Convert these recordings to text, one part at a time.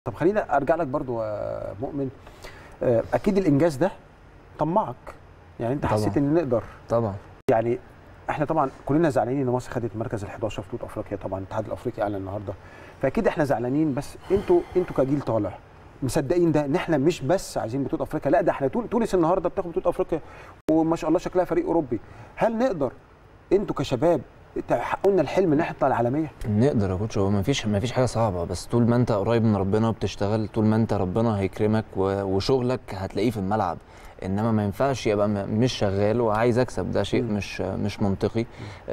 طب خلينا ارجع لك برضو يا مؤمن آه، اكيد الانجاز ده طمعك يعني انت طبعاً. حسيت ان نقدر طبعا يعني احنا طبعا كلنا زعلانين ان مصر خدت المركز ال11 في بطوله افريقيا طبعا الاتحاد الافريقي اعلن النهارده فاكيد احنا زعلانين بس انتوا انتوا كجيل طالع مصدقين ده ان احنا مش بس عايزين بطوله افريقيا لا ده احنا تون- تونس النهارده بتاخد بطوله افريقيا وما شاء الله شكلها فريق اوروبي هل نقدر انتوا كشباب تحققوا لنا الحلم ان احنا نطلع العالميه نقدر يا كوتش هو ما فيش ما فيش حاجه صعبه بس طول ما انت قريب من ربنا وبتشتغل طول ما انت ربنا هيكرمك و- وشغلك هتلاقيه في الملعب انما ما ينفعش يبقى م- مش شغال وعايز اكسب ده شيء مم. مش مش منطقي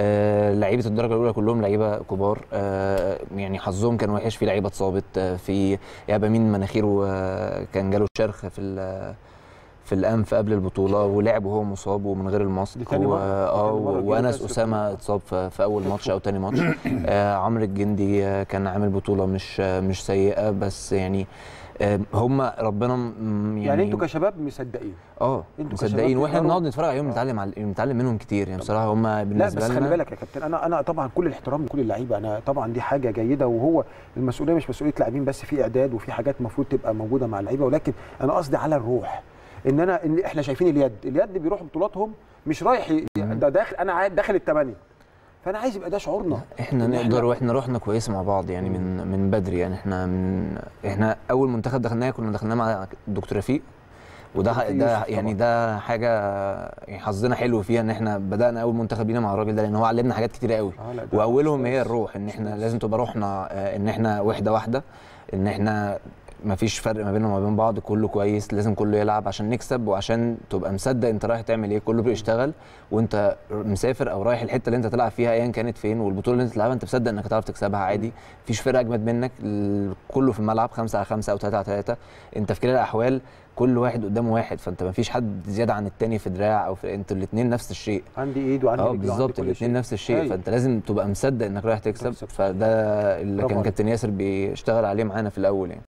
آه لعيبه الدرجه الاولى كلهم لعيبه كبار آه يعني حظهم كان وحش في لعيبه اتصابت آه في يابا مين مناخيره آه كان جاله شرخ في ال- في الانف قبل البطوله ولعب وهو مصاب ومن غير الماسك دي تاني و- مرة. اه دي تاني مرة و- جه وانس كأس اسامه اتصاب في في اول ماتش او تاني ماتش آه عمرو الجندي آه كان عامل بطوله مش آه مش سيئه بس يعني آه هم ربنا م- يعني, يعني, انتوا كشباب مصدقين اه انتوا كشباب مصدقين واحنا تقدروا- بنقعد نتفرج عليهم آه. نتعلم على نتعلم منهم كتير يعني بصراحه هم لا بالنسبه بس لنا خلي بالك يا كابتن انا انا طبعا كل الاحترام لكل اللعيبه انا طبعا دي حاجه جيده وهو المسؤوليه مش مسؤوليه لاعبين بس في اعداد وفي حاجات المفروض تبقى موجوده مع اللعيبه ولكن انا قصدي على الروح ان انا ان احنا شايفين اليد اليد بيروحوا بطولاتهم مش رايح ي- ده داخل انا عايز- داخل الثمانيه فانا عايز يبقى ده شعورنا احنا إن نقدر واحنا روحنا كويسه مع بعض يعني من من بدري يعني احنا من احنا اول منتخب دخلناه كنا دخلناه مع دكتور رفيق وده دكتور ده يوسف يعني طبعاً. ده حاجه يعني حظنا حلو فيها ان احنا بدانا اول منتخب لينا مع الراجل ده لان هو علمنا حاجات كتيره قوي آه لا، ده واولهم هي أستاذ. الروح ان احنا أستاذ. لازم تبقى روحنا آه، ان احنا وحده واحده ان احنا ما فيش فرق ما بيننا وما بين بعض كله كويس لازم كله يلعب عشان نكسب وعشان تبقى مصدق انت رايح تعمل ايه كله بيشتغل وانت مسافر او رايح الحته اللي انت تلعب فيها ايا كانت فين والبطوله اللي انت تلعبها انت مصدق انك هتعرف تكسبها عادي مفيش فرقه اجمد منك ال- كله في الملعب خمسة على خمسة او ثلاثة على ثلاثة انت في كلا الاحوال كل واحد قدامه واحد فانت مفيش حد زياده عن التاني في دراع او في انتوا الاثنين نفس الشيء عندي ايد وعندي اه رجل وعندي بالظبط كل الاثنين شيء. نفس الشيء أيوة. فانت لازم تبقى مصدق انك رايح تكسب تكسب. فده اللي برافو كان عليك. كابتن ياسر بيشتغل عليه معانا في الاول يعني